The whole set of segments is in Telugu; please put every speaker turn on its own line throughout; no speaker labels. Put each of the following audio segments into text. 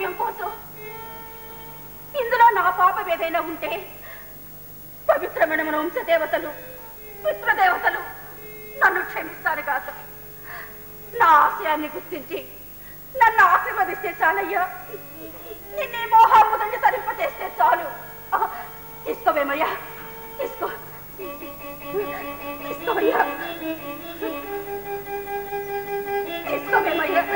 కర్తవ్యం కోసం ఇందులో నా పాపం ఏదైనా ఉంటే పవిత్రమైన మన వంశదేవతలు పితృదేవతలు నన్ను క్షమిస్తారు కాక నా ఆశయాన్ని గుర్తించి నన్ను ఆశీర్వదిస్తే చాలయ్యా నిన్నే మోహాముదండి తరింపజేస్తే చాలు ఆ, తీసుకోవేమయ్యా తీసుకో తీసుకోవయ్యా తీసుకోవేమయ్యా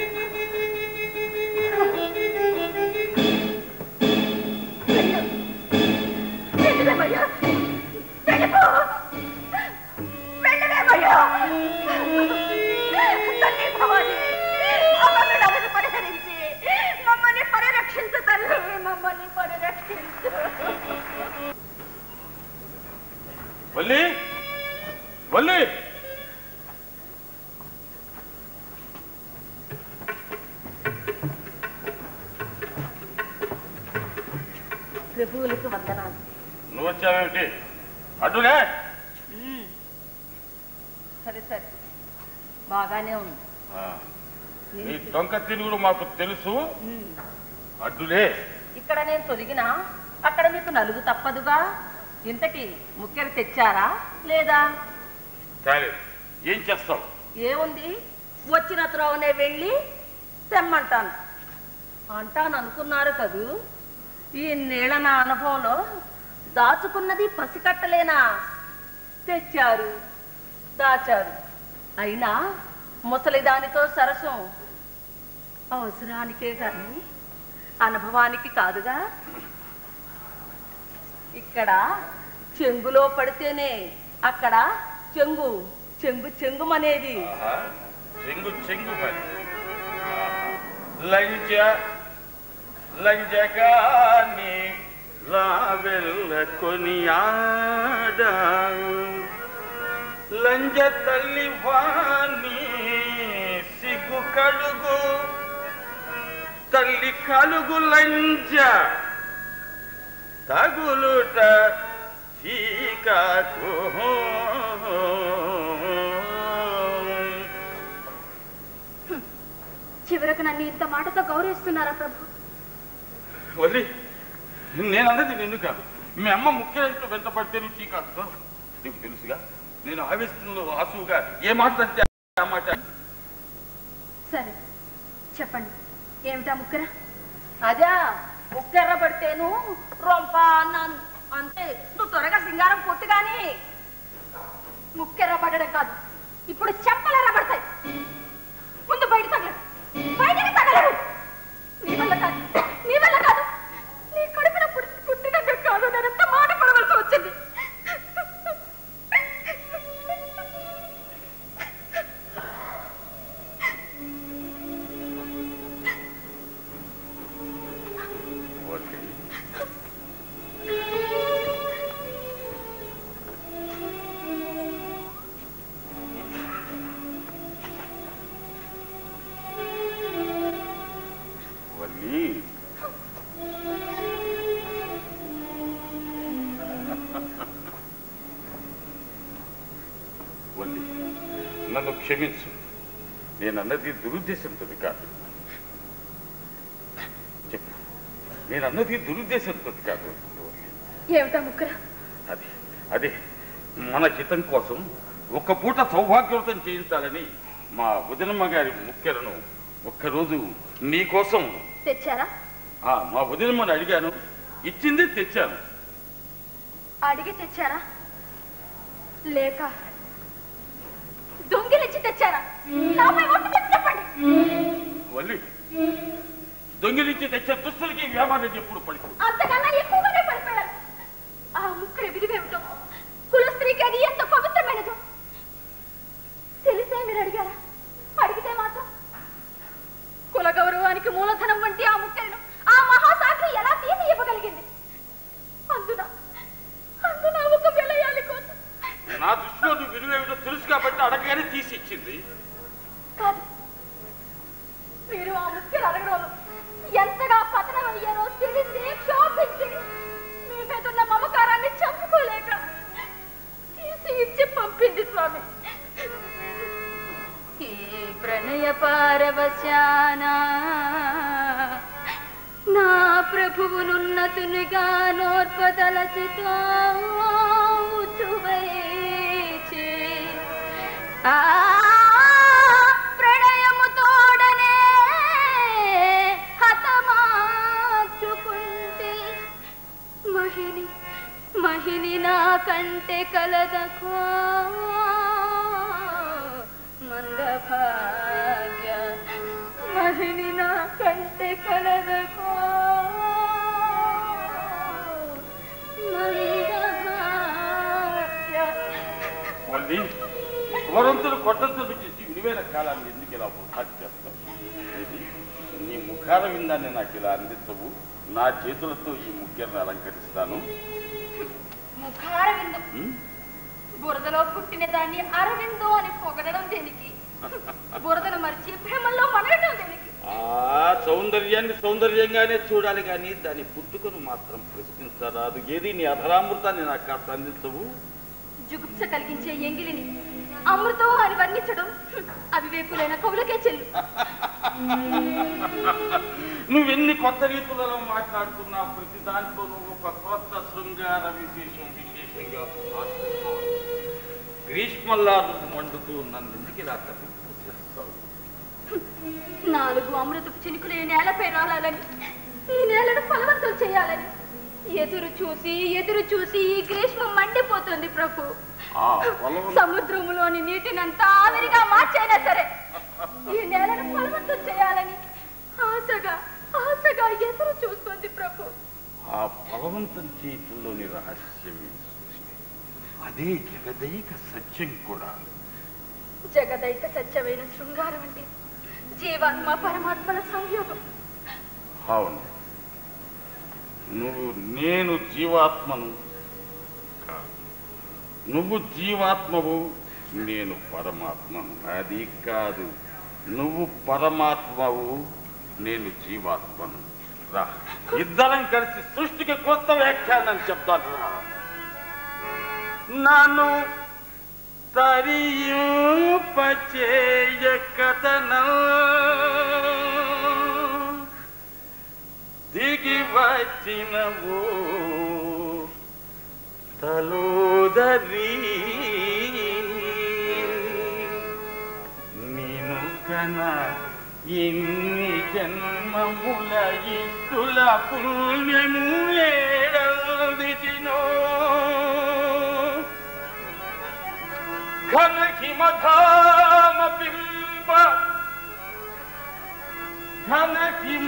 వెళ్ళు. వెళ్ళువేమయ్యా వెళ్ళిపో వెళ్ళువేమయ్యా తల్లి భవాని అమ్మను నన్ను పరిహరించి మమ్మల్ని పరిరక్షించు తల్లి మమ్మల్ని పరిరక్షించు
వల్లి వల్లి
ప్రభువులకు వందనాలు
నువ్వు వచ్చావేమిటి అడ్డులే
సరే సరే బాగానే ఉంది
ఆ, నీ దొంగ తిరుగుడు మాకు తెలుసు అడ్డులే
ఇక్కడ నేను తొలగినా అక్కడ మీకు నలుగు తప్పదుగా ఇంతకి ముఖ్యలు తెచ్చారా లేదా
సరే ఏం చేస్తావు
ఏముంది వచ్చిన త్రోవనే వెళ్ళి తెమ్మంటాను అంటాను అనుకున్నారు కదూ ఈ నీళ్ళ నా అనుభవంలో దాచుకున్నది పసికట్టలేనా తెచ్చారు దాచారు అయినా ముసలిదానితో సరసం అవసరానికే కానీ అనుభవానికి కాదుగా ఇక్కడ చెంగులో పడితేనే అక్కడ చెంగు చెంగు చెంగుమనేది
ఆహా, చెంగు చెంగు పని ఆహా. లంజ లంజగాని రావెల్ల కొనియాడ లంజ తల్లి వాణి సిగ్గు కడుగు తల్లి కలుగు లంజ తగులుట చీకాకు
చివరకు నన్ను ఇంత మాటతో గౌరవిస్తున్నారా ప్రభు
వల్లి నేను అన్నది నిన్ను కాదు మీ అమ్మ ముఖ్యమంత్రి వెంట పడితే నువ్వు చీకాకుతో నీకు తెలుసుగా నేను ఆవేశంలో ఆసువుగా ఏ మాట అంటే ఆ మాట
సరే చెప్పండి ఏమిటా ముక్కర
అదా ఉక్కెర్ర పడితేను రొంప అన్నాను అంతే నువ్వు త్వరగా సింగారం పొట్టు కానీ
ముక్కెర్ర పడడం కాదు ఇప్పుడు చెంపలెర్ర పడతాయి ముందు బయట తగలరు బయటకి తగలరు నీ వల్ల కాదు నీ వల్ల కాదు నీ కడుపున పుట్టి- పుట్టినాక కాదు నేను ఎంత మాట పడవలసి వచ్చింది
వల్లి వల్లి వల్లి నన్ను క్షమించు నేను అన్నది దురుద్దేశంతో కాదు చెప్పు నేను అన్నది దురుద్దేశంతో కాదు వల్లి.
ఏమిటా ముక్కర
అది అదే మన హితం కోసం ఒక్క పూట సౌభాగ్యవతం చేయించాలని మా వదినమ్మ గారి ముఖ్యలను ఒక్కరోజు నీ కోసం
తెచ్చారా
ఆ, మా వదినమ్మని అడిగాను ఇచ్చింది తెచ్చాను
అడిగి తెచ్చారా లేక దొంగిలించి తెచ్చారా నాపై ఒట్టు పెట్టి చెప్పండి
వల్లి దొంగిలించి తెచ్చే దుస్తులకి వ్యాపారం ఎప్పుడు పడి
అంతకన్నా ఎక్కువగానే పడిపోయారు ఆ ముక్కడి విలువేమిటో కుల స్త్రీకి అది ఎంత పవిత్రమైనదో తెలిసే మీరు అడిగారా అడిగితే మాత్రం కుల గౌరవానికి మూలధనం వంటి ఆ ముక్కలను ఆ మహాసాక్షి ఎలా తీసి ఇవ్వగలిగింది అందున అందున ఒక విలయాలి కోసం
నా దృష్టిలో నువ్వు విలువేమిటో తెలుసు కాబట్టి అడగగానే తీసి ఇచ్చింది
కాదు మీరు ఆ ముఖ్యులు అడగడంలో ఎంతగా పతనం అయ్యారో తెలిసి క్షోభించి మీ మీద ఉన్న మమకారాన్ని చంపుకోలేక తీసి ఇచ్చి పంపింది స్వామి
ఈ ప్రణయ పారవశాన
నా ప్రభువునున్నతునిగా నోర్పదలచితో ఉచువైచి ఆ ప్రణయము తోడనే హతమాచుకుంటే మహిళి మహిళి నా కంటే కలదకో మందభాగ్య మహిళి నా కంటే కలదకో మందభాగ్య
మళ్ళీ వరంతులు కొట్టంతులు చేసి విలువైన కాలాన్ని ఎందుకు ఇలా వృధా చేస్తావు ఇది నీ ముఖార విందాన్ని నాకు ఇలా అందించవు నా చేతులతో ఈ ముఖ్యాన్ని అలంకరిస్తాను
ముఖారవిందు
ఉం?
బురదలో పుట్టిన దాన్ని అరవిందో అని పొగడడం దేనికి బురదను మరిచి భ్రమల్లో మనడం దేనికి
ఆ సౌందర్యాన్ని సౌందర్యంగానే చూడాలి కానీ దాని పుట్టుకను మాత్రం ప్రశ్నించరాదు ఏది నీ అధరామృతాన్ని నాకు కాస్త అందించవు
జుగుప్స కలిగించే ఎంగిలిని అమృతం అని వర్ణించడం అవివేకులైన కవులకే చెల్లు
నువ్వెన్ని కొత్త రీతులలో మాట్లాడుతున్నా ప్రతి దాంట్లో నువ్వు ఒక కొత్త శృంగార విశేషం విశేషంగా ఆశిస్తావు. గ్రీష్మల్లా నువ్వు మండుతూ నన్ను ఎందుకు ఇలా తప్పింపు చేస్తావు
నాలుగు అమృతపు చినుకులు ఈ నేలపై రాలాలని ఈ నేలను ఫలవంతం చేయాలని ఎదురు చూసి ఎదురు చూసి ఈ గ్రీష్మం మండిపోతుంది ప్రభు
ఆ పొలం
సముద్రములోని నీటినంతా ఆవిరిగా మార్చైనా సరే ఈ నేలను ఫలవంతం చేయాలని ఆశగా ఆశగా ఎదురు చూస్తుంది ప్రభు
ఆ భగవంతుని చేతుల్లోని రహస్యం ఇది సృష్టి. అదే జగదైక సత్యం కూడా
జగదైక సత్యమైన శృంగారం అంటే జీవాత్మ పరమాత్మల సంయోగం
అవును నువ్వు నేను జీవాత్మను కాదు. నువ్వు జీవాత్మవు నేను పరమాత్మను అది కాదు నువ్వు పరమాత్మవు నేను జీవాత్మను రా ఇద్దరం కలిసి సృష్టికి కొత్త వ్యాఖ్యానం చెప్తాను రా నన్ను తరియుపచేయ కథనం దిగి వచ్చినవు తలోదరి నేను కన ఎన్ని జన్మముల ఇస్తుల పుణ్యము ఏడదినో ఘన హిమధామ బింబ ఘన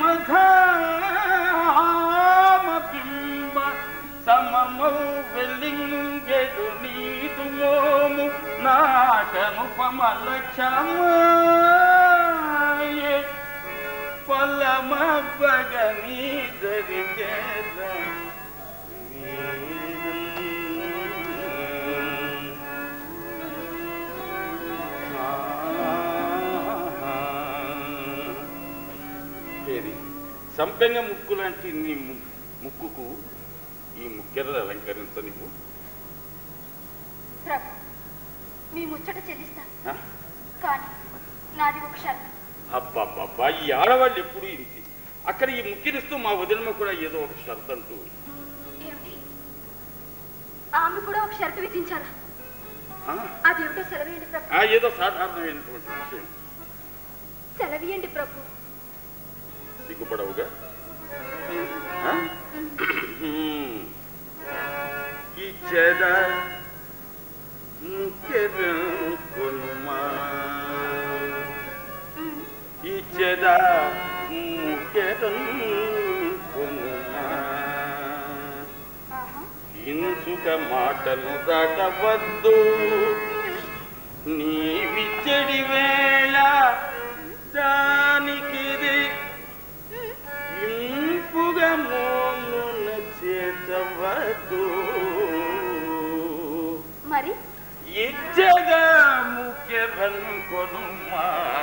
హిమధామ బింబ సమమౌ వెలింగెడు నీదు మోము నాకనుపమల క్షమాయే పలమ బగని దరిగేద ఏది సంపెంగ ముక్కు లాంటి నీ ము- ముక్కుకు ఈ ముక్కెరలు అలంకరించనివ్వు
ప్రభు మీ ముచ్చట చెల్లిస్తా
ఆ?
కానీ నాది ఒక షరతు
అబ్బాబ్బా ఈ ఆడవాళ్ళు ఎప్పుడు ఇంటి అక్కడ ఈ ముక్కిరిస్తూ మా వదినమ్మ కూడా ఏదో ఒక షరత్ అంటూ
ఏమిటి ఆమె కూడా ఒక షరతు విధించారా
ఆ?
అదేమిటో సెలవేయండి ప్రభు
ఆ, ఏదో సాధారణమైనటువంటి విషయం
సెలవియండి ప్రభు
సిగ్గుపడవుగా ఆ? హ్మ్. ఇచ్చద ముక్కెరుకొనుమా.
ఉమ్.
ఇచ్చద ముక్కెరుకొనుమా.
ఆహా.
ఇన్సుక మాటలు దాటవద్దు నీవిచ్చడి వేళ దానికిది ఇంపుగా మోమున చేతవద్దు
మరి
ఇచ్చగా ముఖ్యనుకొనుమా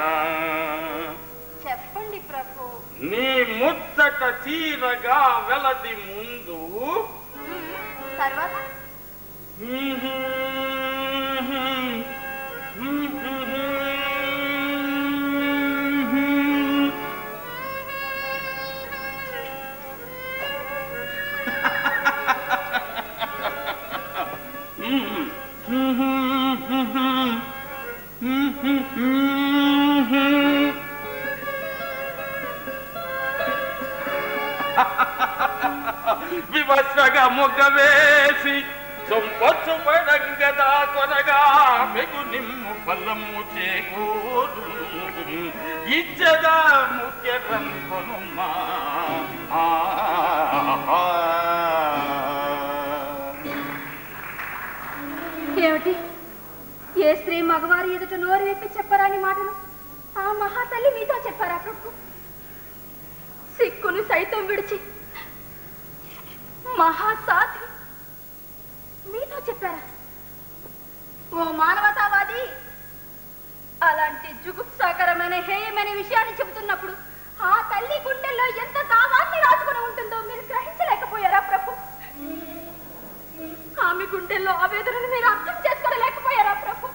చెప్పండి ప్రభు
నీ ముచ్చట చీరగా వెలది ముందు
ఉమ్. తర్వాత
వివస్రగా మొగ్గవేసి సొంపొచ్చు పడంగదా కొనగా మెగు నిమ్ము ఫలము చేకూరు ఇచ్చగా ముఖ్య కొనుమ్మా ఆ, ఆ.
ఏమిటి ఏ స్త్రీ మగవారి ఎదుట నోరు విప్పి చెప్పరాని మాటలు ఆ మహాతల్లి మీతో చెప్పారా ప్రభు సిక్కును సైతం విడిచి మహాసాధి మీతో చెప్పారా ఓ మానవతావాది అలాంటి జుగుప్సాకరమైన హేయమైన విషయాన్ని చెబుతున్నప్పుడు ఆ తల్లి గుండెల్లో ఎంత దావాన్ని రాసుకుని ఉంటుందో మీరు గ్రహించలేకపోయారా ప్రభు ఆమె గుండెల్లో ఆవేదనను మీరు అర్థం చేసుకోలేకపోయారా ప్రభు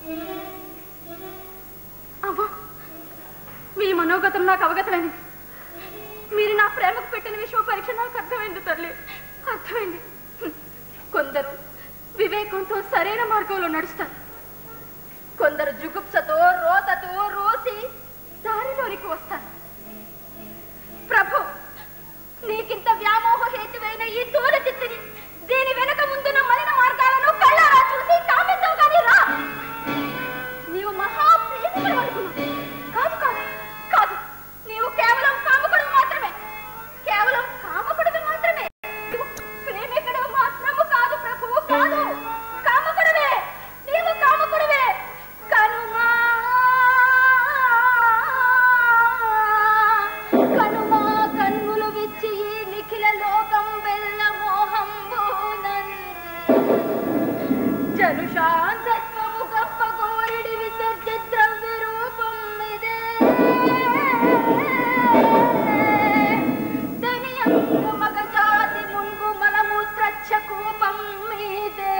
అమ్మా మీ మనోగతం నాకు అవగతమైంది మీరు నా ప్రేమకు పెట్టిన విశ్వ పరీక్ష నాకు అర్థమైంది తల్లి అర్థమైంది హ్మ్. కొందరు వివేకంతో సరైన మార్గంలో నడుస్తారు కొందరు జుగుప్సతో రోతతో రోసి దారిలోనికి వస్తారు ప్రభు నీకింత వ్యామోహ హేతువైన ఈ దూర చిత్తిని దీని వెనక ముందున్న మలిన మార్గాలను కళ్ళారా చూసి కామిద్దావు కానీ రా నీవు మహా ప్రేమికుడు అనుకున్నావు కాదు కాదు కాదు నీవు కేవలం కామకుడు మాత్రమే కేవలం కామకుడివి మాత్రమే నీవు ప్రేమికుడు మాత్రము కాదు ప్రభువు కాదు కామకుడివే నీవు కామకుడివే కనుమా కనుమా కన్నులు విచ్చి ఈ నిఖిల లోకం వెళ్ళ మోహంబూనన్ జనుషాంతత్వము గొప్ప కోరిడి విసర్జ ద్రవ్య రూపం ఇదే దనియందు మగ జాతి ముంగు మలమూత్రచ్చ కూపం మీదే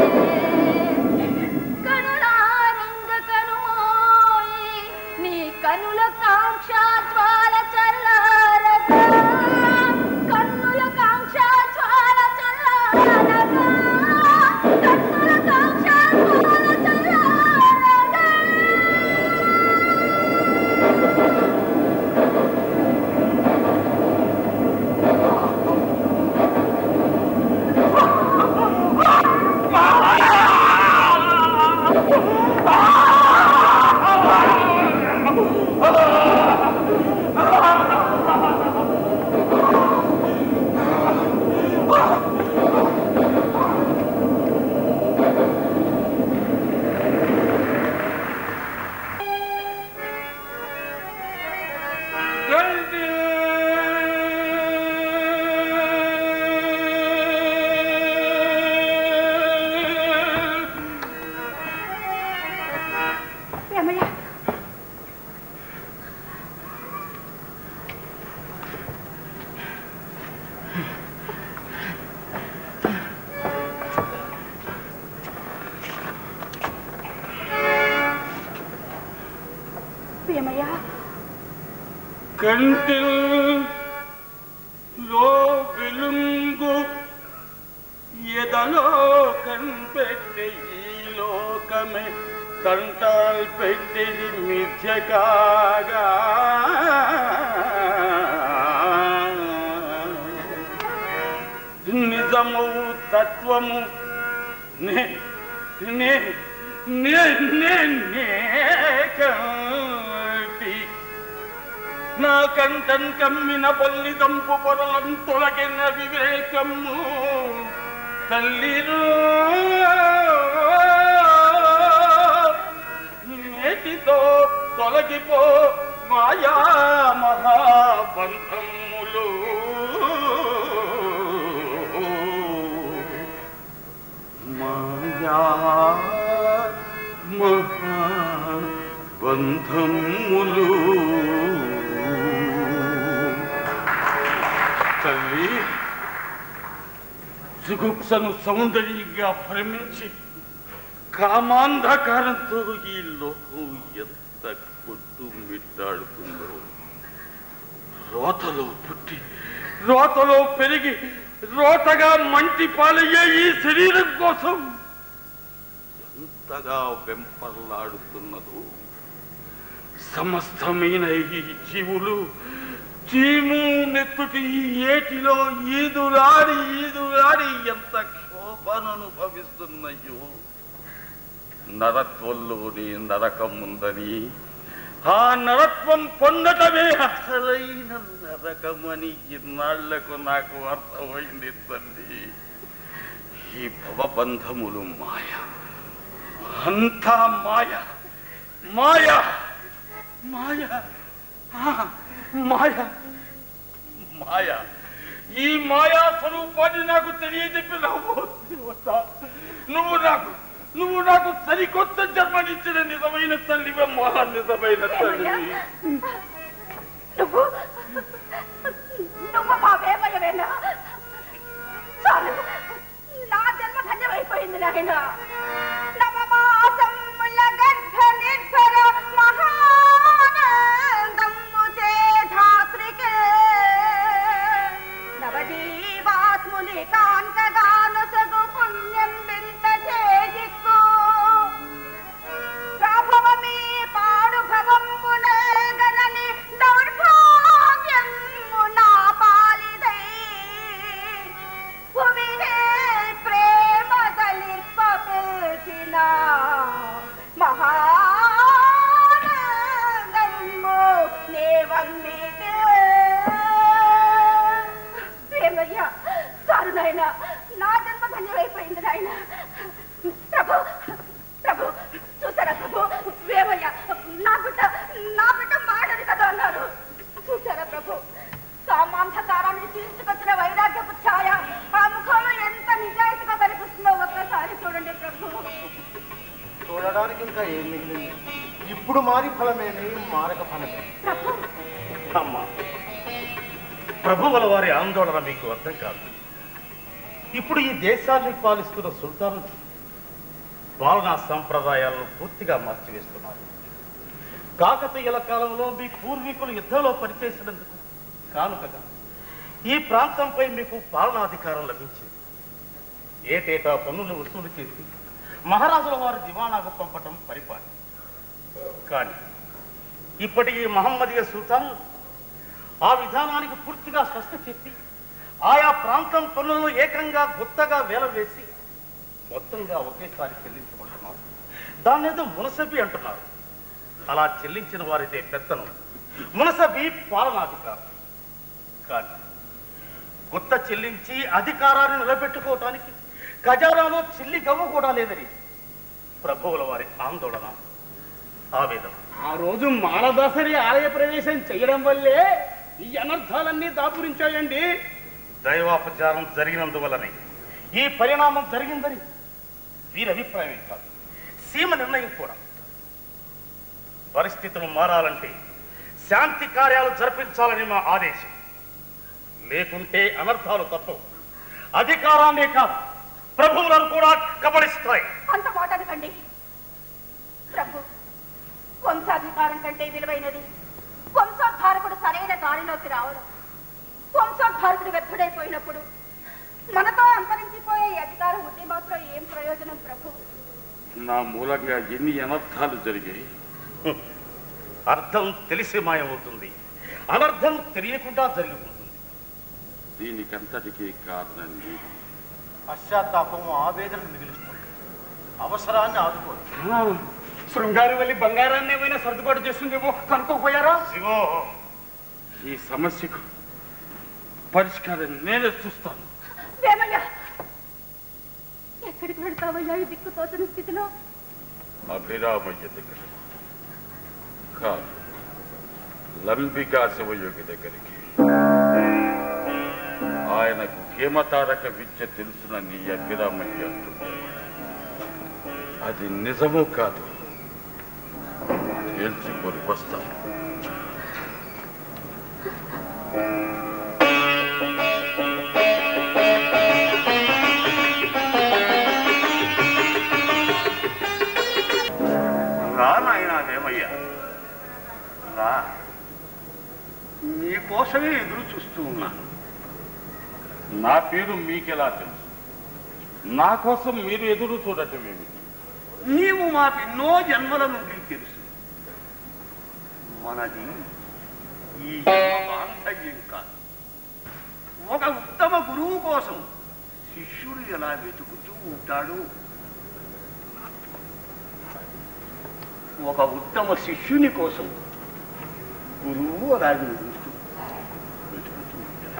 కనులారంగ కనుమోయి నీ కనుల కాంక్ష జ్వాల చల్లారగా కన్నుల కాంక్ష జ్వాల చల్లారగా కన్నుల కాంక్ష జ్వాల చల్లారగా రమయ్య ప్రేమయ్య
కంటిల్ లో వెలుంగు ఎదలో కనిపెట్టే ఈ లోకమే కంటాల్ పెట్టేది మిథ్య కాగా నిజము తత్వము నే నే నే నే నే కంటి నా కంఠం కమ్మిన పల్లి దంపు పొరలం తొలగిన వివేకము తల్లిరు నేటితో తొలగిపో మాయా మహాబంధములు మాయా మహాబంధములు తల్లి జుగుప్సను సౌందర్యంగా భ్రమించి కామాంధకారంతో ఈ లోకం ఎంత కొట్టు మిట్టాడుతుందో రోతలో పుట్టి రోతలో పెరిగి రోతగా మంటి పాలయ్యే ఈ శరీరం కోసం ఎంతగా వెంపర్లాడుతున్నదో సమస్తమైన ఈ జీవులు చీము నెత్తుటి ఈ ఏటిలో ఈదులాడి ఈదులాడి ఎంత క్షోభననుభవిస్తున్నాయో నరత్వంలోని నరకం ఉందని ఆ నరత్వం పొందటమే అసలైన నరకమని ఇన్నాళ్లకు నాకు అర్థమైంది తల్లి ఈ భవబంధములు మాయ అంతా మాయ మాయ మాయ ఆ, మాయ మాయ ఈ మాయా స్వరూపాన్ని నాకు తెలియజెప్పినావు దేవత. నువ్వు నాకు నువ్వు నాకు సరికొత్త జన్మనిచ్చిన నిజమైన తల్లివే మహా నిజమైన తల్లి
నువ్వు నువ్వు మా వేమయ్యవేనా చాలు నా జన్మ ధన్యమైపోయింది నాయన నవమాసముల గర్భ నిర్భర మహానందము చేధాత్రికే నవదీవాత్ముని కాంతగానొసగు పుణ్యం వింత చేజిక్కు ప్రభవమే పాడు భవంబునగనని దౌర్భాగ్యము నా పాలిదై భువినే ప్రేమ తలిపపిల్చిన మహానందము నేవమ్మితే ప్రేమయ్య చాలు నాయన నా జన్మ ధన్యమైపోయింది నాయన ప్రభు ప్రభు చూసారా ప్రభు వేమయ్య నా బిడ్డ నా బిడ్డ మాటది కదా అన్నారు చూసారా ప్రభు కామాంధకారాన్ని చీల్చుకొచ్చిన వైరాగ్యపు ఛాయ ఆ ముఖంలో ఎంత నిజాయితీగా కనిపిస్తుందో ఒక్కసారి చూడండి ప్రభు
చూడడానికి ఇంకా ఏం మిగిలింది ఇప్పుడు మారి ఫలమేమి మారక ఫలమే
ప్రభు
అమ్మా ప్రభువుల వారి ఆందోళన మీకు అర్థం కాదు ఇప్పుడు ఈ దేశాన్ని పాలిస్తున్న సుల్తాన్ పాలనా సంప్రదాయాలను పూర్తిగా మార్చివేస్తున్నారు కాకతీయుల కాలంలో మీ పూర్వీకులు యుద్ధంలో పనిచేసినందుకు కానుకగా ఈ ప్రాంతంపై మీకు పాలనాధికారం లభించింది ఏటేటా పన్నులు వసూలు చేసి మహారాజుల వారి దివాణాకు పంపటం పరిపాటి కానీ ఇప్పటి ఈ మహమ్మదీయ సుల్తాన్ ఆ విధానానికి పూర్తిగా స్పష్ట చెప్పి ఆయా ప్రాంతం పన్నులను ఏకంగా గుత్తగా వేల వేసి మొత్తంగా ఒకేసారి చెల్లించమంటున్నారు దాన్ని ఏదో మునసబి అంటున్నారు అలా చెల్లించిన వారిదే పెత్తనం మునసబి పాలనాధికారం కానీ గుత్త చెల్లించి అధికారాన్ని నిలబెట్టుకోవటానికి ఖజానాలో చిల్లి గవ్వ కూడా లేదని ప్రభువుల వారి ఆందోళన ఆవేదన
ఆ రోజు మాలదాసరి ఆలయ ప్రవేశం చేయడం వల్లే ఈ అనర్థాలన్నీ దాపురించాయండి
దైవాపచారం జరిగినందువల్లనే ఈ పరిణామం జరిగిందని వీరి అభిప్రాయం కాదు సీమ నిర్ణయం కూడా పరిస్థితులు మారాలంటే శాంతి కార్యాలు జరిపించాలని మా ఆదేశం లేకుంటే అనర్థాలు తప్పవు అధికారాన్నే కాదు ప్రభువులను కూడా కబళిస్తాయి
అంత మాట అనకండి ప్రభు వంశాధికారం కంటే విలువైనది వంశోద్ధారకుడు సరైన దారిలోకి రావడం వంశోద్ధారకుడు వ్యర్థుడైపోయినప్పుడు మనతో అంతరించిపోయే ఈ అధికారం ఉంటే మాత్రం ఏం ప్రయోజనం ప్రభు
నా మూలంగా ఎన్ని అనర్థాలు జరిగాయి
అర్థం తెలిసి మాయమవుతుంది అనర్థం తెలియకుండా జరిగిపోతుంది
దీనికంతటికీ కారణం నీవు.
పశ్చాత్తాపం ఆవేదన మిగిలిస్తుంది అవసరాన్ని ఆదుకోదు
శృంగారి వెళ్ళి బంగారాన్ని ఏమైనా సర్దుబాటు చేస్తుందేమో కనుక్కోపోయారా
శివో
ఈ సమస్యకు పరిష్కారం నేనే చూస్తాను
వేమయ్య ఎక్కడికి వెళ్తావయ్యా ఈ దిక్కుతోచని స్థితిలో
అభిరామయ్య దగ్గర కాదు లంబికా శివయోగి దగ్గరికి ఆయనకు హేమతారక విద్య తెలుసున నీ అభిరామయ్య అంటున్నాడు అది నిజమూ కాదు తేల్చుకొని వస్తాను
రా నాయనా దేవయ్య రా నీ కోసమే ఎదురు చూస్తూ ఉన్నాను
నా పేరు మీకెలా తెలుసు నా కోసం మీరు ఎదురు చూడటం ఏమిటి
నీవు మాకెన్నో జన్మల నుండి తెలుసు మనది ఈ జన్మ బాంధ వైఫల్యం కాదు ఒక ఉత్తమ గురువు కోసం శిష్యుడు ఎలా వెతుకుతూ ఉంటాడు ఒక ఉత్తమ శిష్యుని కోసం గురువు అలాగే వెతుకుతూ వెతుకుతూ ఉంటాడు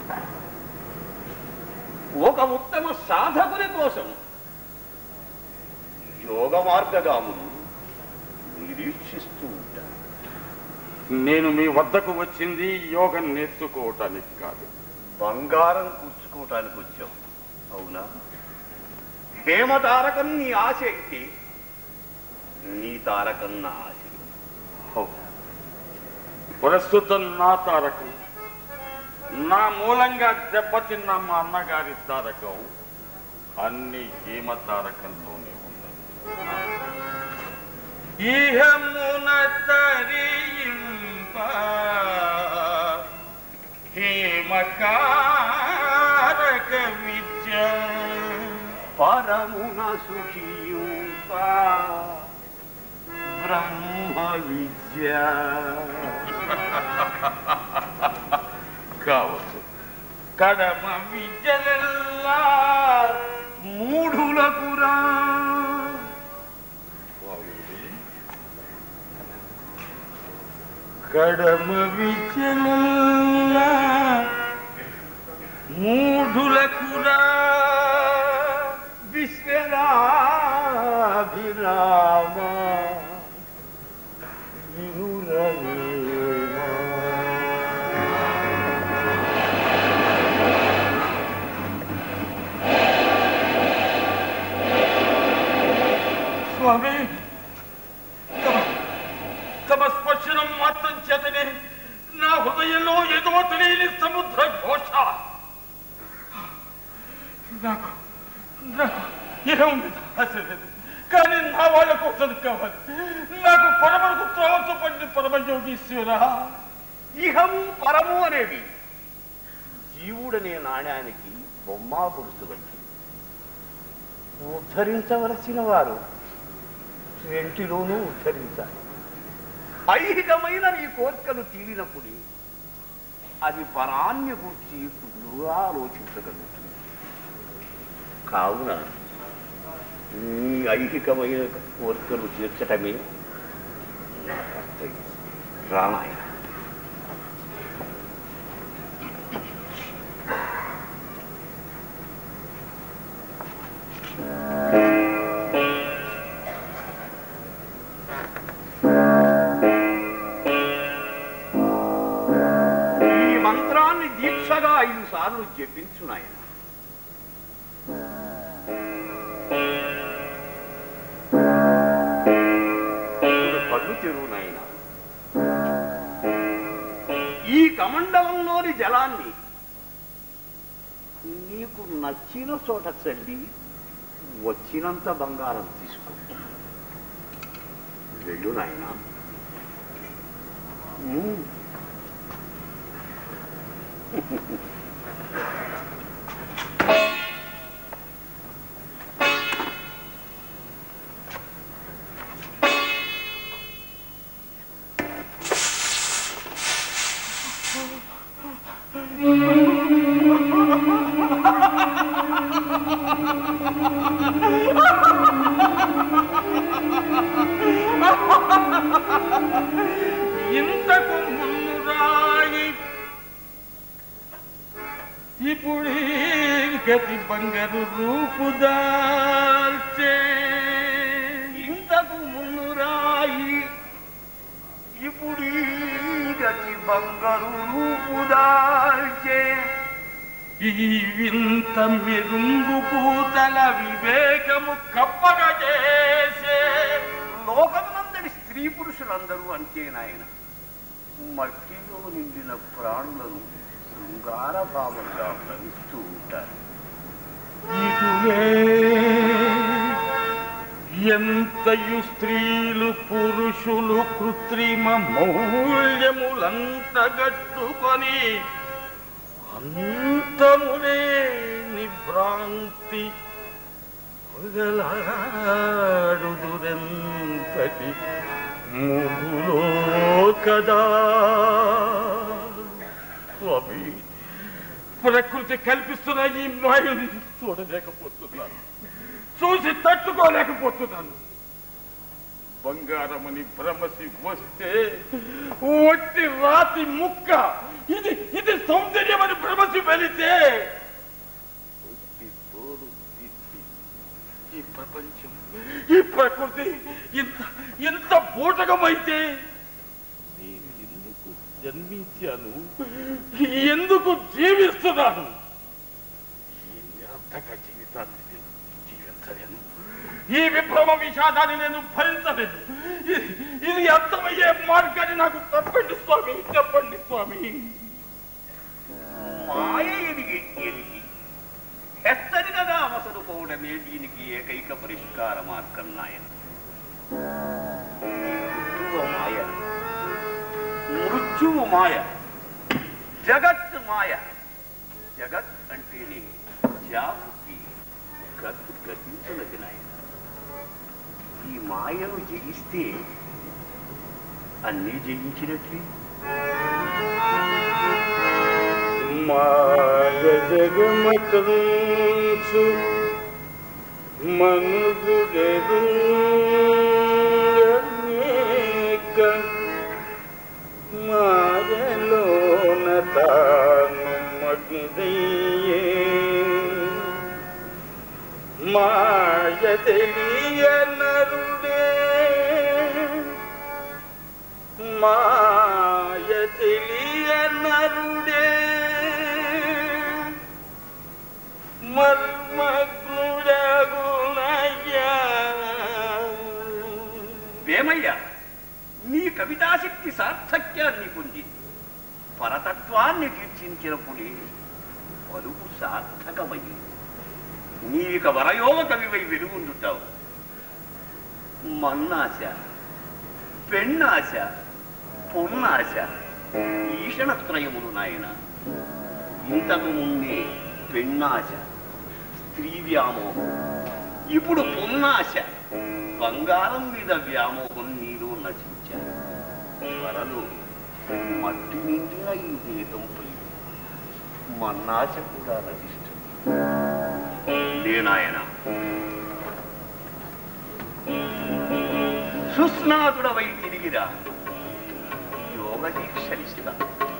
ఒక ఉత్తమ సాధకుని కోసం యోగ మార్గగాములు నిరీక్షిస్తూ ఉంటారు
నేను మీ వద్దకు వచ్చింది యోగం నేర్చుకోవటానికి కాదు
బంగారం కూర్చుకోవటానికి వచ్చాం అవునా హేమ తారకం నీ ఆశ అయితే నీ తారకం నా ఆశ
అవును. ప్రస్తుతం నా తారకం నా మూలంగా దెబ్బతిన్న మా అన్నగారి తారకం అన్ని హేమ తారకంలోనే ఉన్నది ఇహమున తరింప హేమకారక విద్య
పరమున సుఖియూప బ్రహ్మ విద్య
కావచ్చు కడమ విద్యలెల్లా
మూఢులకురా
కడమ విద్యలెల్లా మూఢులకురా
విశ్వనాభిరామ
స్వామి తమ తమ స్పర్శనం మాత్రం చేతనే నా హృదయంలో ఏదో తెలియని సముద్ర ఘోష నాకు నాకు ఏం ఆశ లేదు కానీ నా వాళ్ళ కోసం కావాలి నాకు పరమకు త్రోవతో పరమయోగీశ్వరా
ఇహము పరము అనేవి జీవుడనే నాణ్యానికి బొమ్మా పురుషు వంటి ఉద్ధరించవలసిన వారు రెంటిలోనూ ఉద్ధరించాలి ఐహికమైన నీ కోరికలు తీరినప్పుడు అది పరాన్ని గూర్చి పురుగా ఆలోచించగలుగుతుంది కావున నీ ఐహికమైన కోరికలు తీర్చటమే నా కర్తవ్యం రామాయణ ఈ మంత్రాన్ని దీక్షగా ఐదు సార్లు జపించు నాయన ఇప్పుడు కళ్ళు తెరువు నాయన ఈ కమండలంలోని జలాన్ని నీకు నచ్చిన చోట చల్లి వచ్చినంత బంగారం తీసుకో వెళ్ళు నాయనా ఉమ్.
ఇంతకు ముందు రాయి ఇప్పుడు ఈ గతి బంగారు రూపుదాల్చే
ఇంతకు ముందు రాయి ఇప్పుడు ఈ గతి బంగారు రూపుదాల్చే
ఈ వింత మెరుంగు పూతల వివేకము కప్పగా చేసే
లోకమునందరి స్త్రీ పురుషులందరూ అంతే నాయన మట్టిలో నిండిన ప్రాణులను శృంగార భావంగా భ్రమిస్తూ ఉంటారు
ఇటులే ఎంతయు స్త్రీలు పురుషులు కృత్రిమ మౌల్యములంతగట్టుకొని అంతములే నిభ్రాంతి మొదలాడుదురెంతటి ముగులో కదా స్వామి ప్రకృతి కల్పిస్తున్న ఈ మాయని చూడలేకపోతున్నాను చూసి తట్టుకోలేకపోతున్నాను బంగారమని భ్రమసి వస్తే ఒట్టి రాతి ముక్క ఇది ఇది సౌందర్యమని భ్రమసి వెళితే ఒట్టి తోలు తీసి ఈ ప్రపంచం ఈ ప్రకృతి ఇంత ఇంత బూటకమైతే నేను ఎందుకు జన్మించాను ఎందుకు జీవిస్తున్నాను ఈ నిరర్థక జీవితాన్ని నేను జీవించలేను ఈ విభ్రమ విషాదాన్ని నేను భరించలేదు ఇది- ఇది అర్థమయ్యే మార్గాన్ని నాకు చెప్పండి స్వామి చెప్పండి స్వామి
మాయ ఎదిగి ఎదిగి హెచ్చరికగా అవసరపోవడమే దీనికి ఏకైక పరిష్కార మార్గం నాయన మృత్యువు మాయ మృత్యువు మాయ జగత్ మాయ జగత్ అంటేనే జాపుకి గత్ గతించున్నది నాయన ఈ మాయను జయిస్తే అన్నీ జయించినట్లే
మాయ జగమకంచు మనుజుడెరుక మాయలోన తాను మగ్నయ్యే మాయ తెలియ నరుడే మాయ తెలియ నరుడే మర్మగ్నుడగునయ్యా
వేమయ్య నీ కవితాశక్తి సార్థక్యాన్ని పొంది పరతత్వాన్ని కీర్తించినప్పుడే పలుకు సార్థకమయ్యి నీవిక వరయోగ కవివై వెలుగుందుతావు మన్నాశ పెన్నాశ పొన్నాశ ఈషణత్రయములు నాయన ఇంతకు ముందే పెన్నాశ స్త్రీ వ్యామోహం ఇప్పుడు పొన్నాశ బంగారం మీద వ్యామోహం నీలో నశించారు త్వరలో మట్టి నిండిన ఈ దేహంపై మన్నాశ కూడా నశిస్తుంది లేనాయన సుస్నాతుడవై తిరిగిరా యోగ దీక్షలిస్తా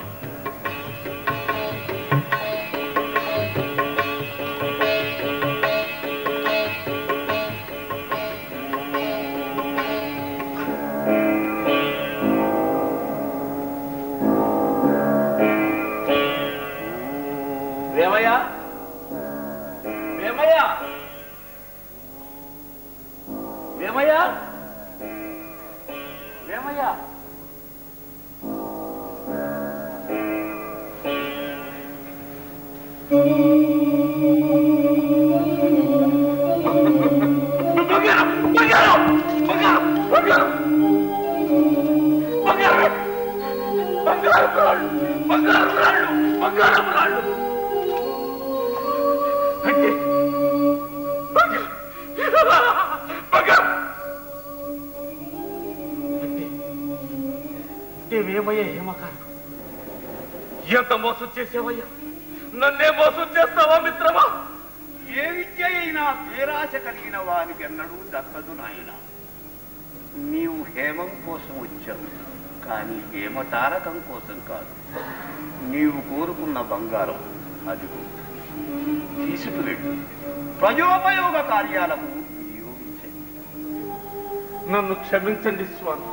వేమయ్య వేమయ్య వేమయ్య వేమయ్య బంగారం బంగారం బంగారం బంగారం బంగారం బంగారం రాళ్ళు బంగారం రాళ్ళు బంగారం రాళ్ళు అంటే బంగారం బంగారం అంటే ఏమేమయ్యా ఏమకారం ఎంత మోసం చేసావయ్యా నన్నే మోసం చేస్తావా మిత్రమా
ఏ విద్య అయినా పేరాశ కలిగిన వానికి ఎన్నడూ దక్కదు నాయన నీవు హేమం కోసం వచ్చావు కానీ హేమతారకం కోసం కాదు నీవు కోరుకున్న బంగారం అదిగో తీసుకువెళ్ళు ప్రయోపయోగ కార్యాలకు వినియోగించండి
నన్ను క్షమించండి స్వామి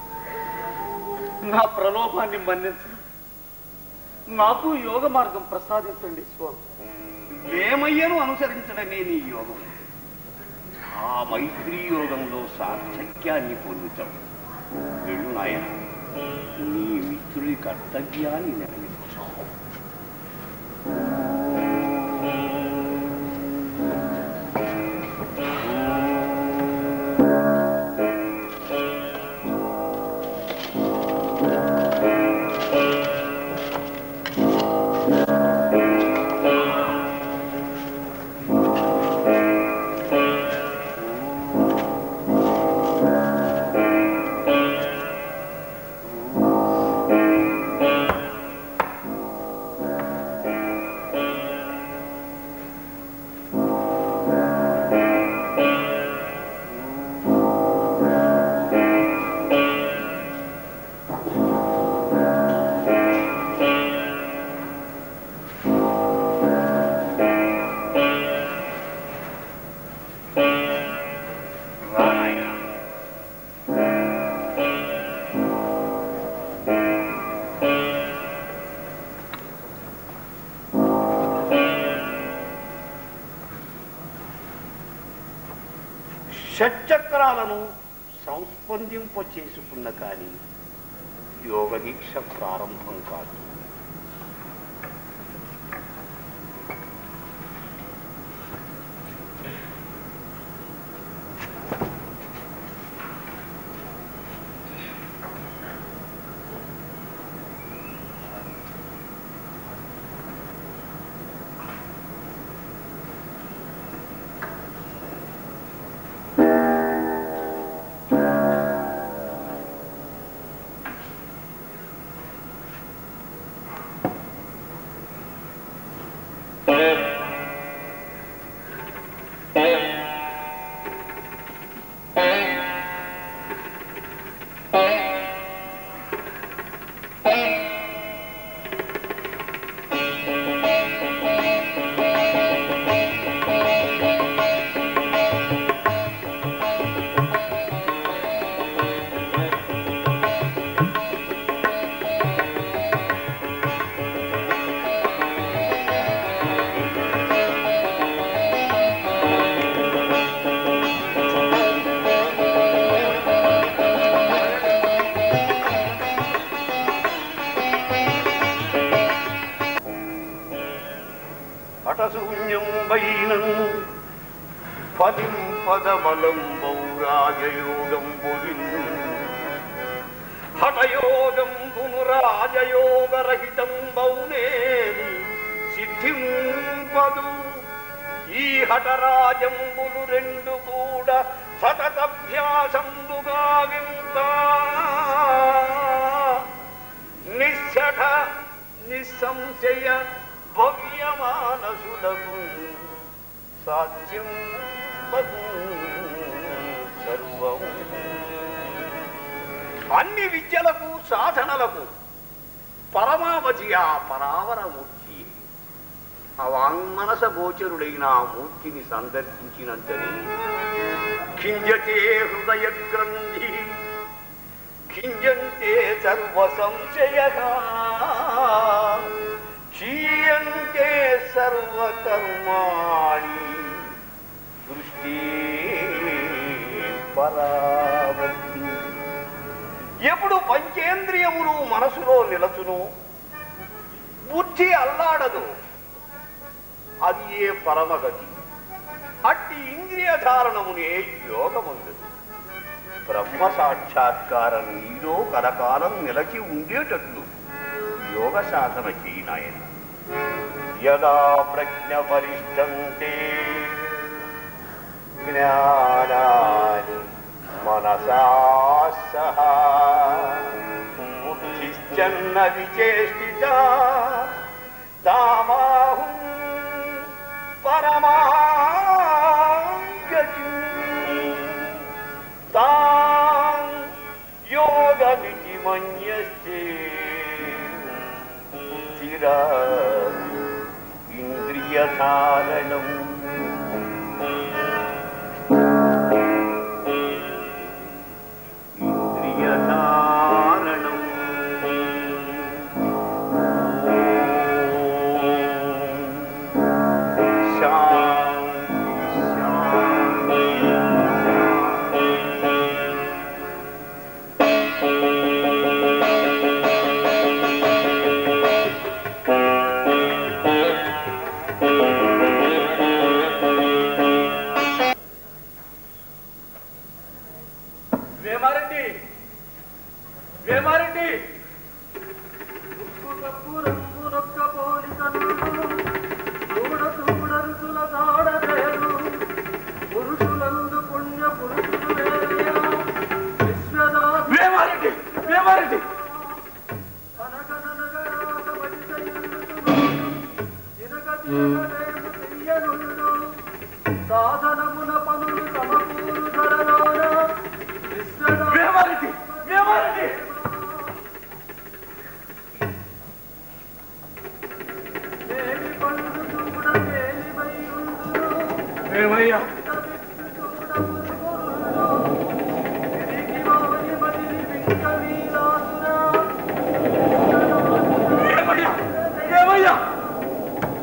నా ప్రలోభాన్ని మన్నించండి నాకు యోగ మార్గం ప్రసాదించండి స్వామి
వేమయ్యను అనుసరించడమే నీ యోగం ఆ మైత్రీ యోగంలో సార్థక్యాన్ని పొందుతావు వెళ్ళు నాయన నీ మిత్రుడి కర్తవ్యాన్ని నెరవేర్చావు షట్చక్రాలను సంస్పందింప చేసుకున్న కానీ యోగ దీక్ష ప్రారంభం కాదు హఠశూన్యం వైనం పదిం పదమలం పౌరాజయోగం బొలిన్ హఠయోగం పునురాజయోగరహితం బౌనేని సిద్ధిం పదు ఈ హఠరాజంబులు రెండు కూడా సతతభ్యాసంబుగా వింత నిశ్చట నిస్సంశయ భవ్యమానసులకు సాధ్యం వగు సర్వం అన్ని విద్యలకు సాధనలకు పరమావధి ఆ పరావరమూర్తి అవాంగ్మనస గోచరుడైన ఆ మూర్తిని సందర్శించినంతనే కింజతే హృదయ గ్రంథి కింజంతే సర్వ సంశయ క్షీయంతే సర్వకర్మాణి దృష్టి పరావర్తి ఎప్పుడు పంచేంద్రియములు మనసులో నిలచును బుద్ధి అల్లాడదు అది ఏ పరమగతి అట్టి ఇంద్రియ ధారణమునే యోగముందు బ్రహ్మ సాక్షాత్కారం నీలో కలకాలం నిలచి ఉండేటట్లు యోగ సాధన చేయనాయన యదా ప్రజ్ఞ పరిష్టంతే జ్ఞానాని మనసా సహ బుద్ధిశ్చన్న విచేష్టిత తామాహుం పరమాగతి తాం యోగమితి మన్యస్తే స్థిర ఇంద్రియధారణం ఇంద్రియధారణం శాంతి శాంతి
వేమారెడ్డి వేమారెడ్డి వేమారెడ్డి వేమారెడ్డి
సాధనమున పనులు సమకూరు ధరలోన విశ్వదా
వేమారెడ్డి వేమారెడ్డి
దేవి పనులు చూడ తేలివై ఉందురు
వేమయ్యా
విత్తు చూడ మురుగురులు తిరిగి వారి మదిలి వింక వీరాసురా
వేమయ్యా వేమయ్యా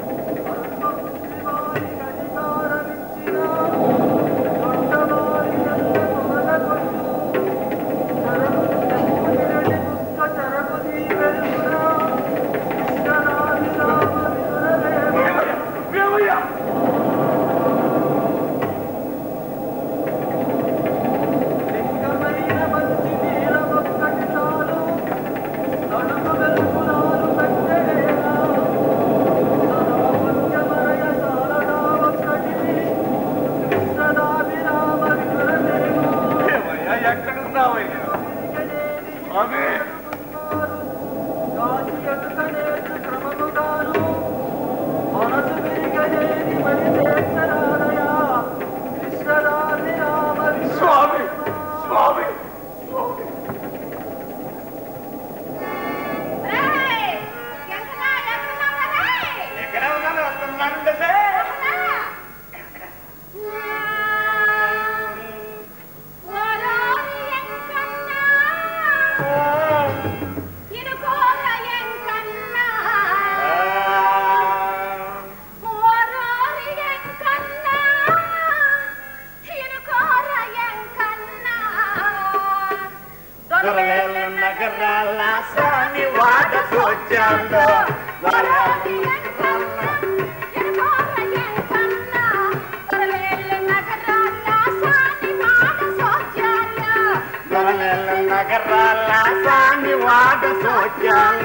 అల్పబుద్ధి వారికి అధికారమిచ్చిన దొడ్డవారికి
సోద్యాల్లో వరాలి ఎంకన్న ఎడగోర ఎంకన్న దొరలేళ్ళ నగరాల సాని వాడ సోద్యాల్లో
దొరలేళ్ళ నగరాల సాని వాడ సోచాల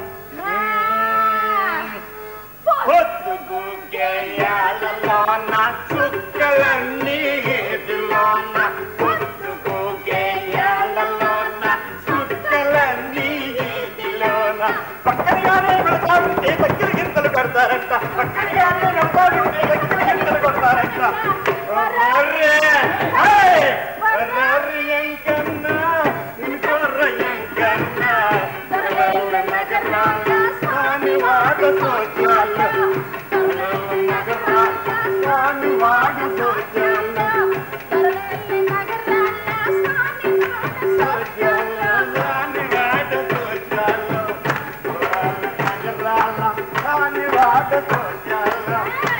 పొద్దుగు గేయాలలోన చుక్కలన్నీ ఏదిలోన పొద్దుగు గేయాలలోన చుక్కలన్నీ ఏదిలోన పక్కనగానే వెళ్తా ఉంటే దగ్గర గింతలు పెడతారంట పక్కనగానే వెళ్తా ఉంటే దగ్గర గింతలు కొడతారంట ఒర్రే! హేయ్! ఒర్రే ఎంకన్నా, ఇంకొర్ర ఎంకన్నా, దొరలేళ్ళ నగరాల సాని వాడ సోచాల సాని వాడ సోచాల సాని వాడ సోచాల నగరాల సాని వాడ సోచాల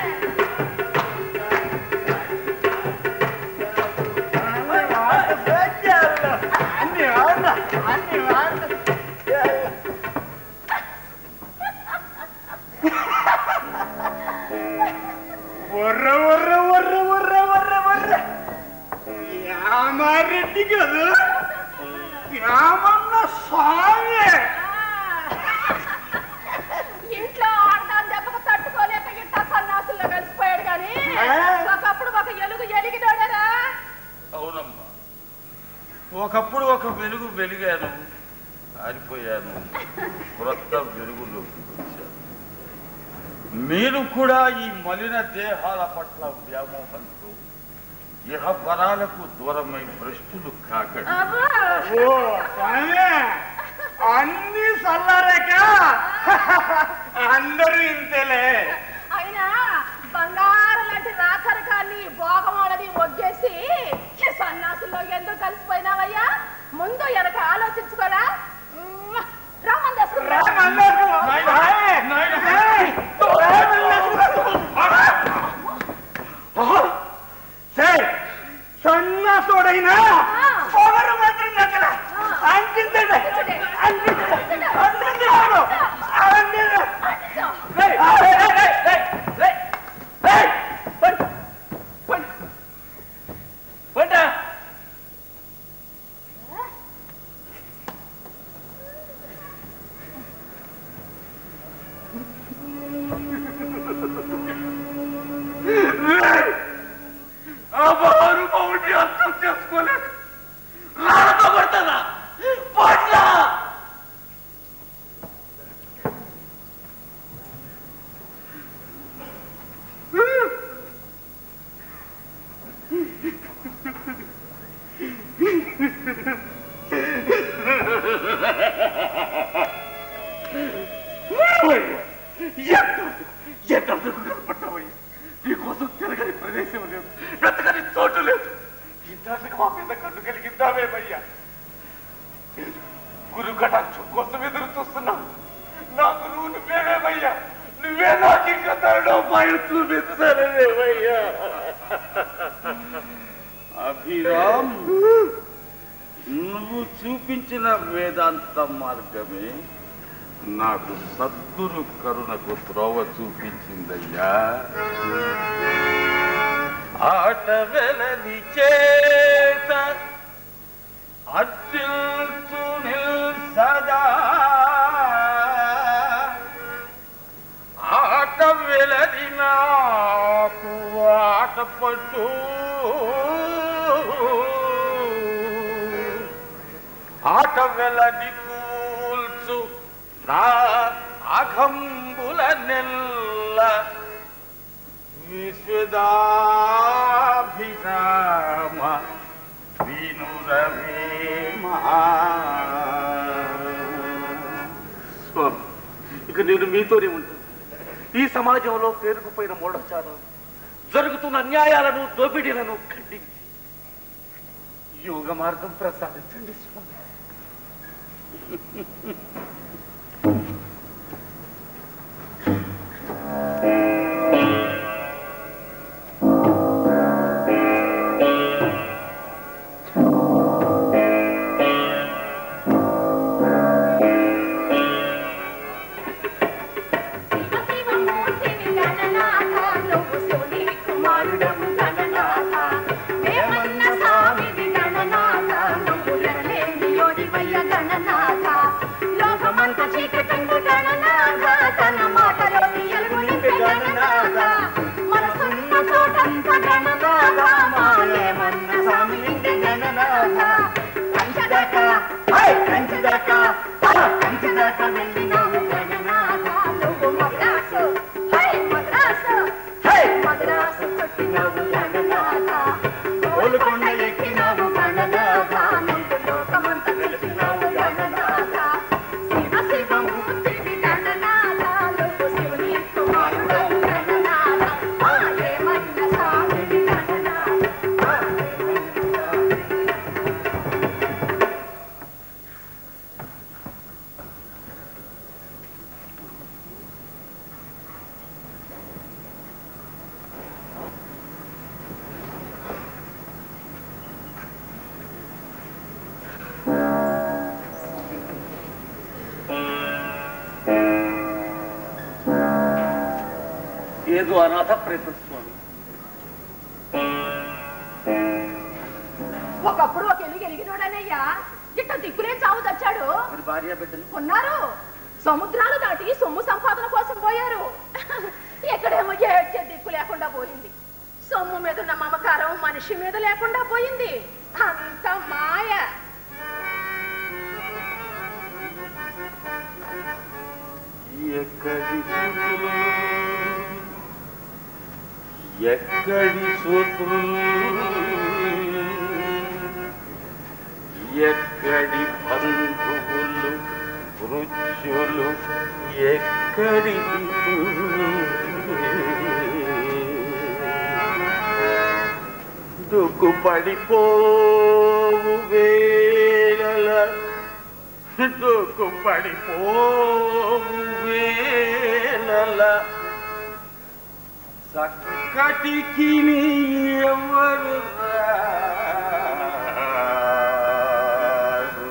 సాని వాడ సోచాల అన్ని వాడ అన్ని వాడ ఒర్ర ఒర్ర ఒర్ర ఒర్ర ఒర్ర ఒర్ర యామారెడ్డి కదా యామన్న స్వామి
ఇంట్లో ఆడదాని దెబ్బకు తట్టుకోలేక ఇట్టా సన్నాసుల్లో కలిసిపోయాడు కానీ ఒకప్పుడు ఒక ఎలుగు ఎలిగినాడరా
అవునమ్మా ఒకప్పుడు ఒక వెలుగు వెలిగాను ఆరిపోయాను క్రొత్త వెలుగులోకి వచ్చాను మీరు కూడా ఈ మలిన దేహాల పట్ల వ్యామోహంతో ఇహ బలాలకు దూరమై భ్రష్టులు కాకండి
ఓ స్వామి అన్ని చల్లారాక అందరూ ఇంతలే
అయినా బంగారం లాంటి రాచరికాన్ని భోగమాలని వగ్గేసి ఈ సన్నాసుల్లో ఎందుకు కలిసిపోయినావయ్యా ముందు వెనక ఆలోచించుకోరా ఉమ్మ్. రామన్ చేసుకుంటా
సన్నాసుడైనా పొగరు మాత్రం దగ్గర అంటిందండి అంటించండి అంటించాడు
మహానుభావుడిని అర్థం చేసుకోలేక రాళ్ళతో కొడతారా పట్లా ఎంత పట్టబోయి నీకోసం తిరగని ప్రదేశం లేదు బ్రతకని చోటు లేదు ఇందాక మా మీద కన్ను కలిగిందామే భయ్యా గురు కటాక్షం కోసం ఎదురు చూస్తున్నాం నా గురువు నువ్వేమేమయ్యా నువ్వే నాకు ఇంకా తరుణోపాయం చూపిస్తానవేమయ్యా అభిరామ్ నువ్వు చూపించిన వేదాంత మార్గమే నాకు సద్గురు కరుణకు త్రోవ చూపించిందయ్యా ఆట వెలది చేత అత్యుల్సు సదా ఆట వెలది నాకు ఆట పట్టు ఆట వెలది కూల్చు నా అఘంబుల నెల్ల విశ్వదాభిరామ వినురవేమా
స్వామి ఇక నేను మీతోనే ఉంటాను ఈ సమాజంలో పేరుకుపోయిన మూఢచారాలు జరుగుతున్న అన్యాయాలను దోపిడీలను ఖండించి యోగ మార్గం ప్రసాదించండి స్వామి ఏదో అనాథ ప్రయత్నం స్వామి
ఒకప్పుడు ఒక ఎలుగు ఎలిగినోడనయ్యా ఇట్ట దిక్కులే చావు చచ్చాడు
మరి భార్య బిడ్డలు
ఉన్నారు సముద్రాలు దాటి సొమ్ము సంపాదన కోసం పోయారు ఎక్కడేమో ఏడ్చే దిక్కు లేకుండా పోయింది సొమ్ము మీద ఉన్న మమకారం మనిషి మీద లేకుండా పోయింది అంత మాయ
ఎక్కడి సూతులు ఎక్కడి సూతులు ఎక్కడి బంధువులు వృత్యులు ఎక్కడి దిక్కులు? దుక్కు పడిపోవు వేళల దుక్కు పడిపోవు వేళల చక్కటికి నీ ఎవరు రారు.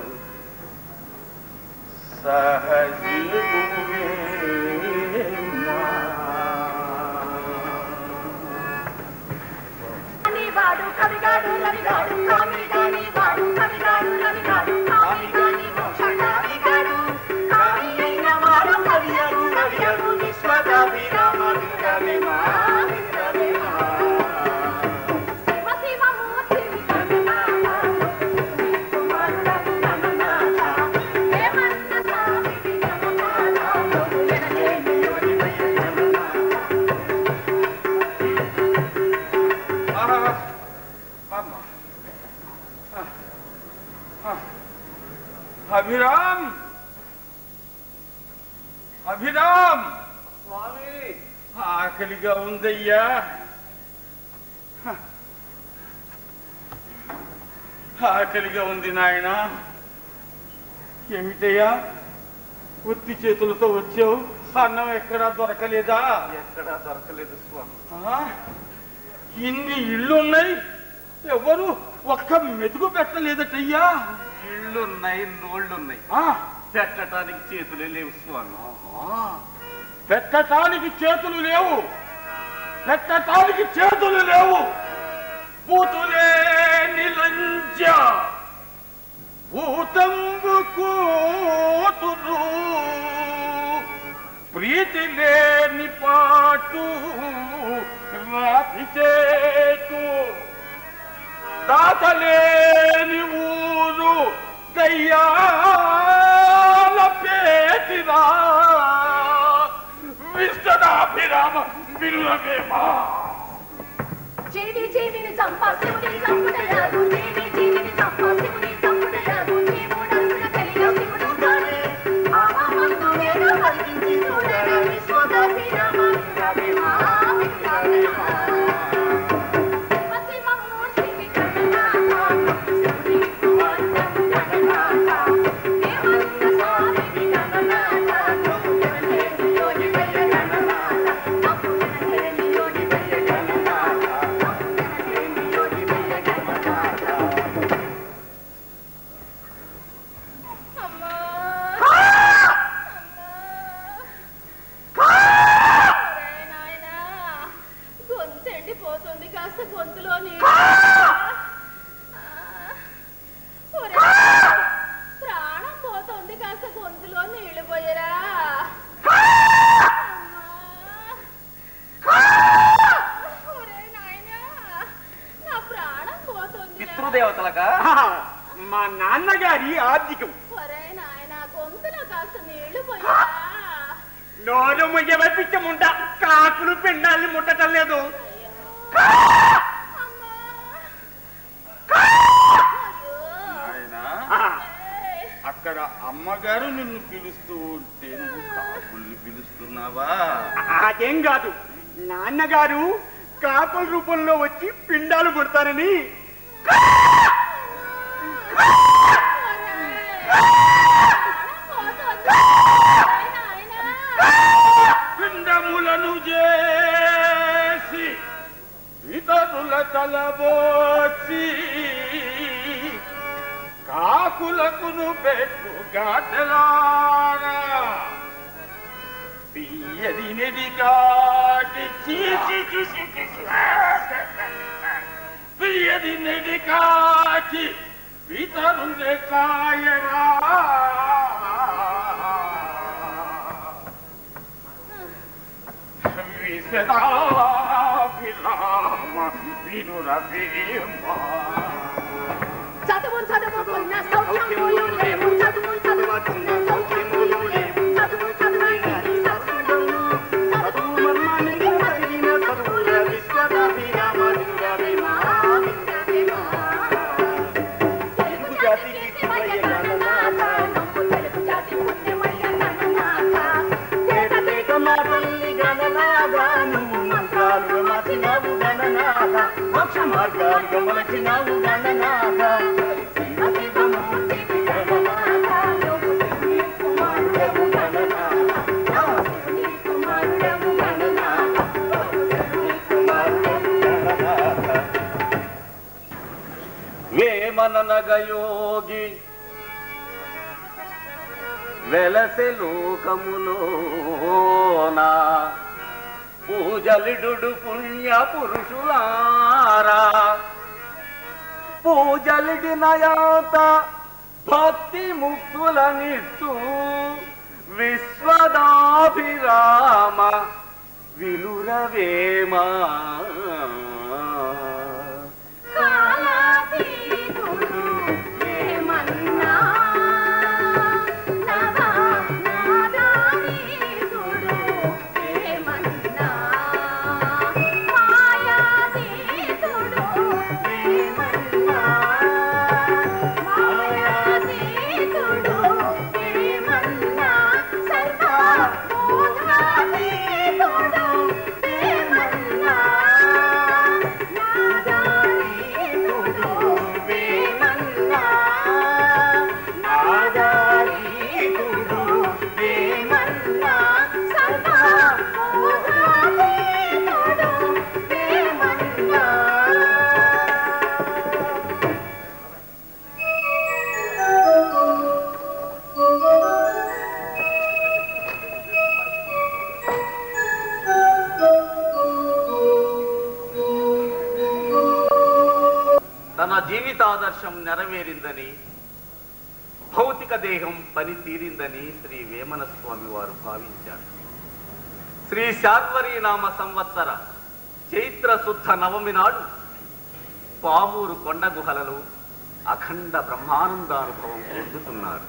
సహజీవువేనా.
వాడు కవిగాడు రవిగాడు కామిగాని వాడు కవిగాడు రవిగాడు కామిగాని మోక్షగాడు కామి అయిన వాడు కవియరు రవియరు విశ్వదాభిరామ విక్రమేమా విక్రమేమా శివ శివ మూర్తి విక్రమనాథ కుమారుడకు గమనాథ హేమన్న స్వామి విక్రమనాథ ఎనలేని యోగి
ఆహా. అమ్మా. ఆ. ఆ. అభిరామ్ అభిరామ్
స్వామి
ఆకలిగా ఉందయ్యా హ. ఆకలిగా ఉంది నాయన ఏమిటయ్యా ఉత్తి చేతులతో వచ్చావు అన్నం ఎక్కడా దొరకలేదా
ఎక్కడా దొరకలేదు స్వామి
ఆ? ఇన్ని ఇళ్ళున్నాయి ఎవరు ఒక్క మెతుకు పెట్టలేదటయ్యా
ఇళ్ళున్నాయి నోళ్ళున్నాయి
ఆ,
పెట్టడానికి చేతులే లేవు స్వామి
పెట్టటానికి చేతులు లేవు పెట్టటానికి చేతులు లేవు పూతులే నిలంజ భూతంబు కూతురు ప్రీతి లేని పాటు రాతి చేతు దాతలేని ఊరు దయ్యాల పేటిరా విశ్వనాభిరామ విల్లవేమా
జీవి జీవిని చంపా శివుని చంపుడయాదు జీవి జీవిని చంపా శివుని చంపుడయాదు జీవుడందున కలిగిన శివుడు కాని ఆవామందు వేడు కలిగించి చూడగా విశ్వదాభిరామ విక్రమేమా విక్రమేమా శివ శివ మూర్తి విక్రమనాథ శివుని కుమారుడకు జగన్నాథ దేవన్న స్వామి విక్రమనాథ ఎవలేని యోగి వయ్య గణనాథ ఎవలేని యోగి వయ్య గణనాథ ఎవలేని యోగి వయ్య గణనాథ అమ్మా నాయనా గొంతు ఎండిపోతుంది కాస్త గొంతులో నీళ్ళు ఒరే, ప్రాణం పోతుంది కాస్త గొంతులో నీళ్లు పోయరా ఒరే నాయనా నా ప్రాణం పోతుంది
పితృదేవతలకా
మా నాన్నగారి ఆర్థికం
ఒరే నాయనా గొంతులో కాస్త నీళ్లు పోయరా
నోరు ముయ్యవైపించముంట కాకులు పిండాల్ని ముట్టటం లేదు
అమ్మా అయ్యో
నాయనా
ఆ,
ఏయ్.
అక్కడ అమ్మగారు నిన్ను పిలుస్తూ ఉంటే నువ్వు కాపుల్ని పిలుస్తున్నావా
అదేం కాదు నాన్నగారు కాకుల రూపంలో వచ్చి పిండాలు పుడతారని
పిండములను చేసి ఇతరుల తలబోచి కాకులకును పెట్టు గాటలారా తీయది నెడి కాటి చీ, చీ, చీ, చీ, చీ, చీ. ప్రియది నెడి కాచి పితరునే కాయరా విసదాభిరామ వినురభీమ
చదువు చదువుకున్న సౌఖ్యములు లేవు చదువు చదువుకున్న సౌఖ్యములు లేవు చదువు చదువుకున్న సౌఖ్యములు చదువు మర్మానికి మరిగిన చదువుల విశ్వదాభిరామ వినురవేమా వినురవేమా తెలుగు జాతికి శివయ్య గణనాథ నమ్ము తెలుగు జాతి పుణ్యమయ్య గణనాథ తేట తేట మాటల్ని గణనాథ నువ్వు మంత్రాలు మార్చినావు గణనాథ మోక్ష మార్గాలు మలచినావు గణనాథ శివ శివమూర్తివి గణనాథ నువ్వు శివుని కుమారుడవు గణనాథ నువ్వు శివుని కుమారుడవు గణనాథ నువ్వు శివుని కుమారుడవు గణనాథ
వేమననగయోగి వెలసె లోకములోనా పూజలిడు పుణ్య పురుషులారా పూజలిడి నయాత భక్తి ముక్తులనిత్తు విశ్వదాభిరామ వినురవేమా
కాలాతీతుడు ఏమన్నా నవా నాదానీతుడు ఏమన్నా మాయాతీతుడు ఏమన్నా మాయాతీతుడు ఏమన్నా సర్వబోధాతీతుడు ఏమన్నా
తన జీవితాదర్శం నెరవేరిందని భౌతిక దేహం పని తీరిందని శ్రీ వేమన స్వామి వారు భావించారు శ్రీ శార్వరి నామ సంవత్సర చైత్ర శుద్ధ నవమి నాడు పావూరు కొండ గుహలలో అఖండ బ్రహ్మానందానుభవం పొందుతున్నారు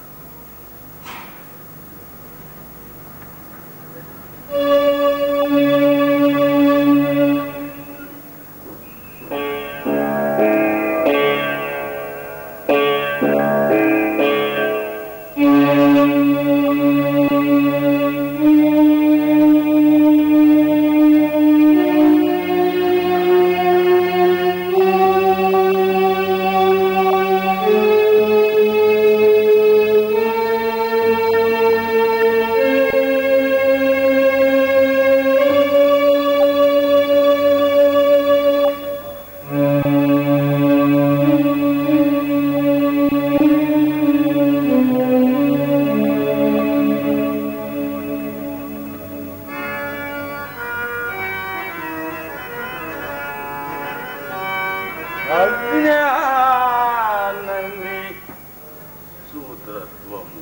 అజ్ఞానమి సూత్రత్వము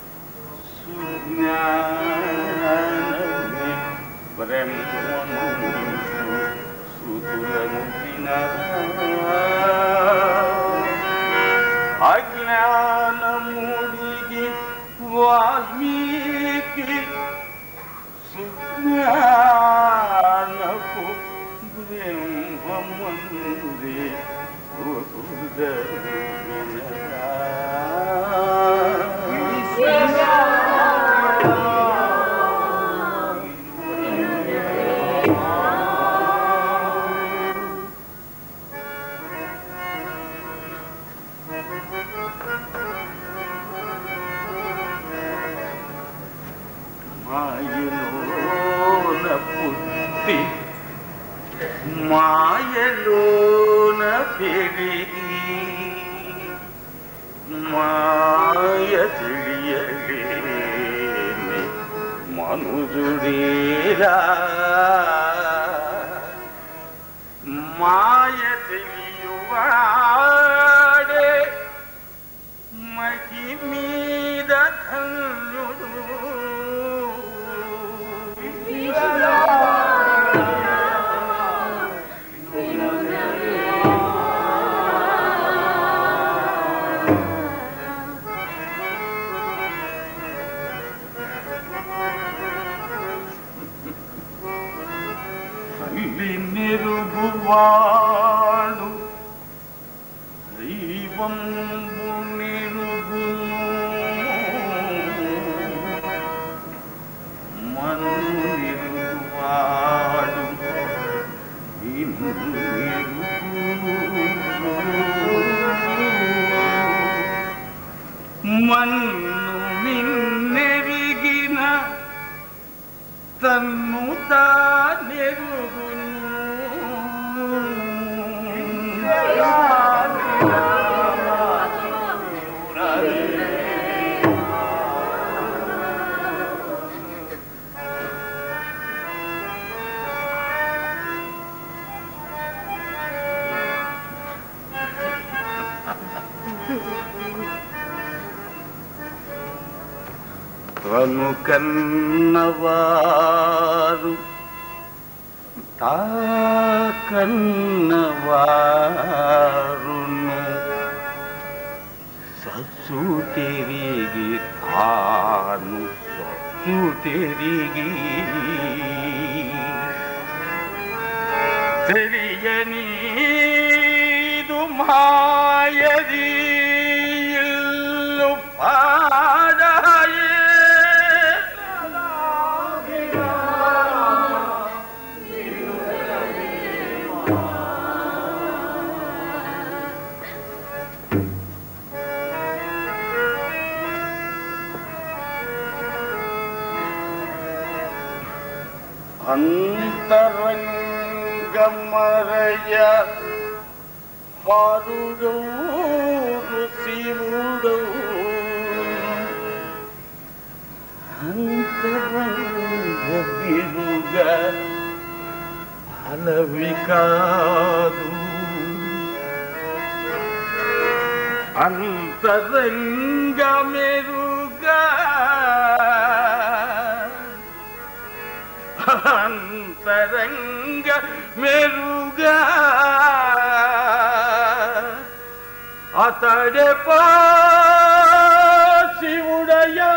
సుజ్ఞానమి బ్రహ్మము సుతులను అజ్ఞానముడికి వాల్మీకి సుజ్ఞానపు బ్రహ్మమంది మాయలోన పుట్టి మాయలోన పెరిగి మాయ తెలియలేని మనుజుడేరా వాడే మటి మీద ధన్యుడు తల్లి నిరుగువాడు దైవంబు నిరుగును మను నిరుగువాడు ఇన్ను నిరుగును. మన్ను మిన్నెరిగిన తన్ను తానెరుగును తను కన్నవారు తాకన్నవారును సస్సు తిరిగి తాను సస్సు తిరిగి తెలియనీదు మాయది ఇల్లు పాడాయే అంతరంగమరయ హరుడవు శివుడవు అంతరంగ బిరుగ అలవి కాదు అంతరంగ మెరుగా అంతరంగ మెరుగా అతడే పా శివుడయా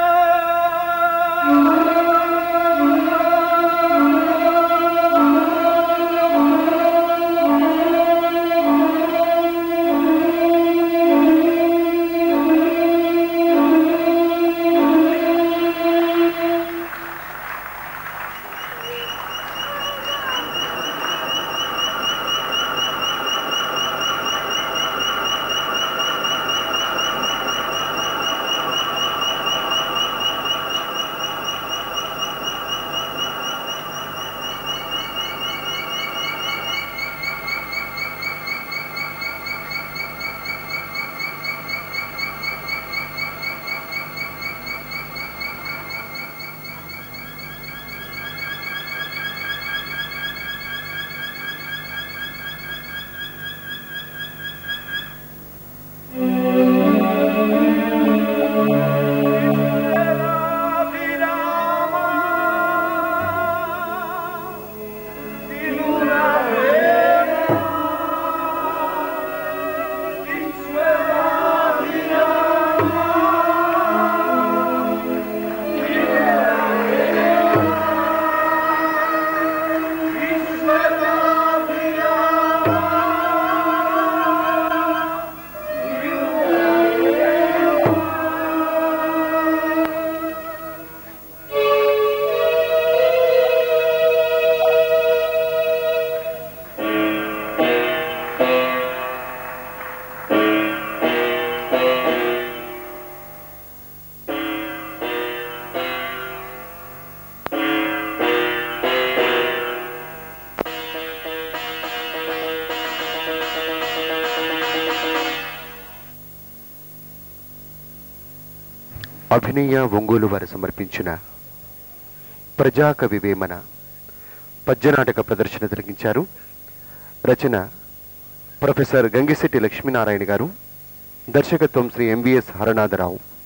అభినయ ఒంగోలు వారు సమర్పించిన ప్రజాకవి వేమన పద్యనాటక ప్రదర్శన జరిగించారు రచన ప్రొఫెసర్ గంగిశెట్టి లక్ష్మీనారాయణ గారు దర్శకత్వం శ్రీ ఎంవిఎస్ హరనాథరావు